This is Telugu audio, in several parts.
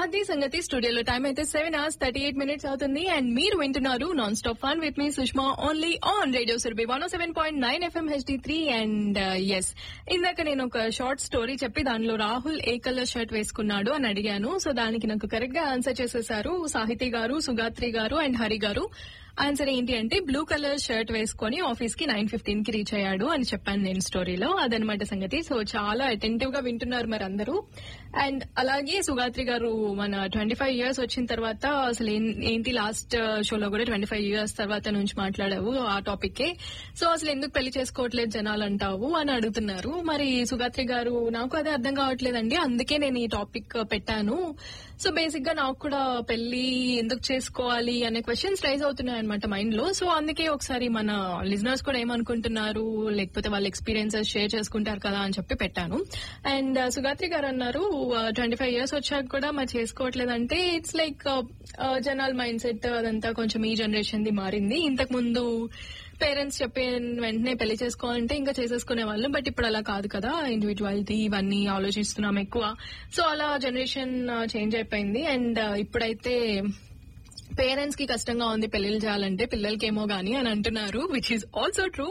అది సంగతి స్టూడియోలో టైం అయితే seven hours thirty eight minutes అవుతుంది అండ్ మీరు వింటున్నారు non stop fun with me Sushma only on radio Surabhi one seven point nine FM HD three and yes ఇందాక నేను ఒక షార్ట్ స్టోరీ చెప్పి దానిలో రాహుల్ ఏ కలర్ షర్ట్ వేసుకున్నాడు అని అడిగాను సో దానికి నాకు కరెక్ట్ గా ఆన్సర్ చేసేసారు సాహితి గారు సుగాత్రి గారు అండ్ హరి గారు ఆన్సర్ ఏంటి అంటే బ్లూ కలర్ షర్ట్ వేసుకొని ఆఫీస్ కి నైన్ ఫిఫ్టీన్ కి రీచ్ అయ్యాడు అని చెప్పాను నేను స్టోరీలో అదనమాట సంగతి సో చాలా అటెంటివ్ గా వింటున్నారు మరి అందరూ అండ్ అలాగే సుగాత్రి గారు మన ట్వంటీ ఫైవ్ ఇయర్స్ వచ్చిన తర్వాత అసలు ఏం- ఏంటి లాస్ట్ షోలో కూడా ట్వంటీ ఫైవ్ ఇయర్స్ తర్వాత నుంచి మాట్లాడావు ఆ టాపిక్ కే సో అసలు ఎందుకు పెళ్లి చేసుకోవట్లేదు జనాలు అంటావు అని అడుగుతున్నారు మరి సుగాత్రి గారు నాకు అదే అర్థం కావట్లేదండి అందుకే నేను ఈ టాపిక్ పెట్టాను సో బేసిక్ గా నాకు కూడా పెళ్లి ఎందుకు చేసుకోవాలి అనే క్వశ్చన్స్ రైజ్ అవుతున్నాయి అనమాట మైండ్ లో సో అందుకే ఒకసారి మన లిజనర్స్ కూడా ఏమనుకుంటున్నారు లేకపోతే వాళ్ళ ఎక్స్పీరియన్సెస్ షేర్ చేసుకుంటారు కదా అని చెప్పి పెట్టాను అండ్ సుగాత్రి గారు అన్నారు ట్వంటీ ఫైవ్ ఇయర్స్ వచ్చాక కూడా మరి చేసుకోవట్లేదంటే ఇట్స్ లైక్ జనాల మైండ్ సెట్ అదంతా కొంచెం ఈ జనరేషన్ ది మారింది ఇంతకు ముందు పేరెంట్స్ చెప్పే వెంటనే పెళ్లి చేసుకోవాలంటే ఇంకా చేసేసుకునే వాళ్ళు బట్ ఇప్పుడు అలా కాదు కదా ఇండివిజువాలిటీ ఇవన్నీ ఆలోచిస్తున్నాం ఎక్కువ సో అలా జనరేషన్ చేంజ్ అయిపోయింది అండ్ ఇప్పుడైతే పేరెంట్స్ కి కష్టంగా ఉంది పెళ్లిళ్ళు చేయాలంటే పిల్లలకేమో గానీ అని అంటున్నారు విచ్ ఈస్ ఆల్సో ట్రూ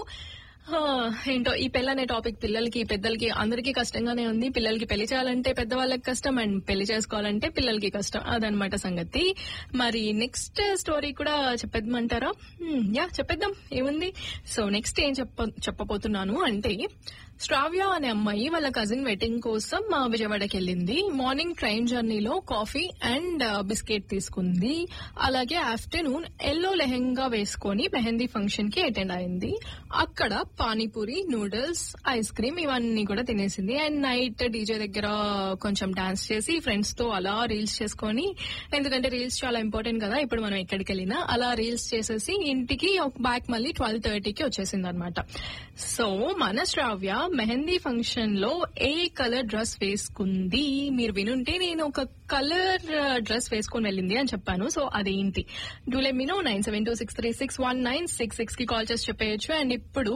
ఏంటో ఈ పెళ్లి అనే టాపిక్ పిల్లలకి పెద్దలకి అందరికీ కష్టంగానే ఉంది పిల్లలకి పెళ్లి చేయాలంటే పెద్దవాళ్ళకి కష్టం అండ్ పెళ్లి చేసుకోవాలంటే పిల్లలకి కష్టం అదనమాట సంగతి మరి నెక్స్ట్ స్టోరీ కూడా చెప్పేద్దామంటారా హ్మ్, యా చెప్పేద్దాం ఏముంది సో నెక్స్ట్ ఏం చెప్ప చెప్పబోతున్నాను అంటే శ్రావ్య అనే అమ్మాయి వాళ్ళ కజిన్ వెడ్డింగ్ కోసం మా విజయవాడకి వెళ్ళింది మార్నింగ్ ట్రైన్ జర్నీలో కాఫీ అండ్ బిస్కెట్ తీసుకుంది అలాగే ఆఫ్టర్నూన్ ఎల్లో లెహెంగా వేసుకొని మెహందీ ఫంక్షన్ కి అటెండ్ అయింది అక్కడ పానీపూరి నూడిల్స్ ఐస్ క్రీమ్ ఇవన్నీ కూడా తినేసింది అండ్ నైట్ డీజే దగ్గర కొంచెం డాన్స్ చేసి ఫ్రెండ్స్ తో అలా రీల్స్ చేసుకొని ఎందుకంటే రీల్స్ చాలా ఇంపార్టెంట్ కదా ఇప్పుడు మనం ఎక్కడికి వెళ్ళినా అలా రీల్స్ చేసేసి ఇంటికి బ్యాక్ మళ్ళీ ట్వెల్వ్ థర్టీకి వచ్చేసింది అనమాట సో మన శ్రావ్య మెహందీ ఫంక్షన్ లో ఏ కలర్ డ్రెస్ వేసుకుంది మీరు వినుంటే నేను ఒక కలర్ డ్రెస్ వేసుకొని వెళ్ళింది అని చెప్పాను సో అదేంటి do let me know nine seven two six three six one nine six six కి కాల్ చేసి చెప్పేయచ్చు అండ్ ఇప్పుడు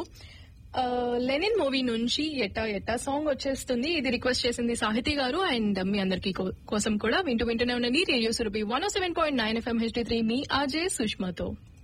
లెనిన్ మూవీ నుంచి ఎట్టా ఎట్టా సాంగ్ వచ్చేస్తుంది ఇది రిక్వెస్ట్ చేసింది సాహితి గారు అండ్ మీ అందరికి కోసం కూడా వింటూ వింటూనే ఉండండి radio Surabhi one seven point nine FM HD three మీ ఆజే సుష్మాతో